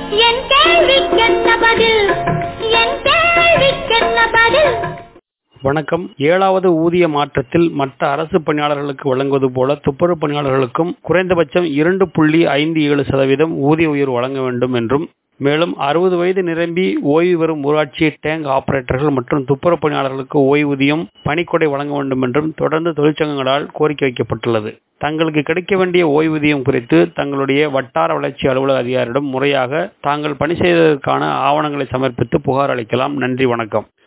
என் கேள்விக்கென்ன பதில் என் கேள்விக்கென்ன பதில் வணக்கம் ஏழாவது ஊதிய மாற்றத்தில் மற்ற அரசு பணியாளர்களுக்கு வழங்குவது போல துப்புரவு பணியாளர்களுக்கும் குறைந்தபட்சம் இரண்டு புள்ளி ஐந்து ஏழு சதவீதம் ஊதிய உயர்வு வழங்க வேண்டும் என்றும் மேலும் அறுபது வயது நிரம்பி ஓய்வு பெறும் ஊராட்சி டேங்க் ஆபரேட்டர்கள் மற்றும் துப்புரவு பணியாளர்களுக்கு ஓய்வூதியம் பணிக்கொடை வழங்க வேண்டும் என்றும் தொடர்ந்து தொழிற்சங்கங்களால் கோரிக்கை வைக்கப்பட்டுள்ளது தங்களுக்கு கிடைக்க வேண்டிய ஓய்வூதியம் குறித்து தங்களுடைய வட்டார வளர்ச்சி அலுவலக அதிகாரியிடம் முறையாக தாங்கள் பணி செய்ததற்கான ஆவணங்களை சமர்ப்பித்து புகார் அளிக்கலாம் நன்றி வணக்கம்